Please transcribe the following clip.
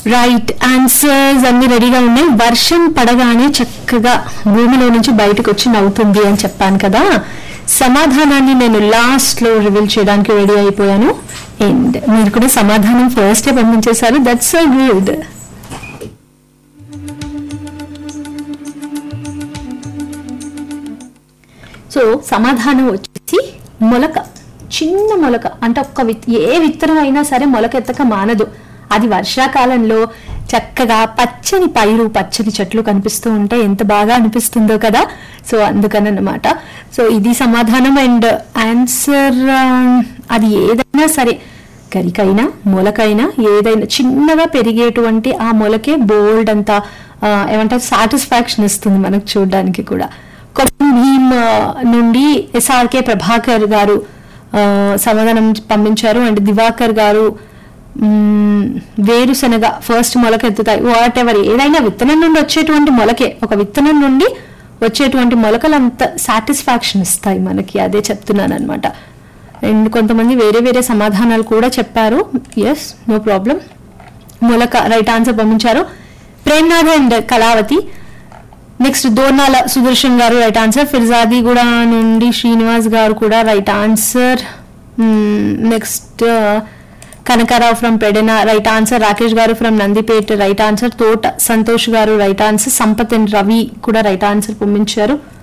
right answers అన్ని రెడీగా ఉన్నాయి వర్షం పడగానే చక్కగా భూమిలో నుంచి బయటకు వచ్చి నవ్వుతుంది అని చెప్పాను కదా సమాధానాన్ని నేను లాస్ట్ లో రివీల్ చేయడానికి రెడీ అయిపోయాను అండ్ మీరు కూడా సమాధానం ఫస్ట్ పంపించేశారు దట్స్ సో గుడ్ సో సమాధానం వచ్చేసి మొలక చిన్న మొలక అంటే ఒక్క విత్ ఏ విత్తనం అయినా సరే మొలక ఎత్తక మానదు అది వర్షాకాలంలో చక్కగా పచ్చని పైరు పచ్చని చెట్లు కనిపిస్తూ ఉంటే ఎంత బాగా అనిపిస్తుందో కదా సో అందుకనమాట సో ఇది సమాధానం అండ్ ఆన్సర్ అది ఏదైనా సరే గరికైనా మొలకైనా ఏదైనా చిన్నగా పెరిగేటువంటి ఆ మొలకే బోల్డ్ అంత ఆ, ఏమంటారు సాటిస్ఫాక్షన్ ఇస్తుంది మనకు చూడడానికి కూడా కొత్త భీమ్ ఆ, నుండి ఎస్ఆర్కే ప్రభాకర్ గారు ఆ, సమాధానం పంపించారు అండ్ దివాకర్ గారు మ్మ్, వేరుశనగ ఫస్ట్ మొలక ఎత్తుతాయి వాట్ ఎవర్ ఏదైనా విత్తనం నుండి వచ్చేటువంటి మొలకే ఒక విత్తనం నుండి వచ్చేటువంటి మొలకలు అంత సాటిస్ఫాక్షన్ ఇస్తాయి మనకి అదే చెప్తున్నాను అనమాట అండ్ కొంతమంది వేరే వేరే సమాధానాలు కూడా చెప్పారు ఎస్ నో ప్రాబ్లం మొలక రైట్ ఆన్సర్ పంపించారు Premnath and Kalavathi next Dornala Sudarshan garu right answer Firjadi కూడా నుండి శ్రీనివాస్ గారు కూడా right answer next Kanakarao from Pedana right answer Rakesh garu from Nandipet right answer Thota Santosh garu right answer Sampath and Ravi కూడా రైట్ ఆన్సర్ పంపించారు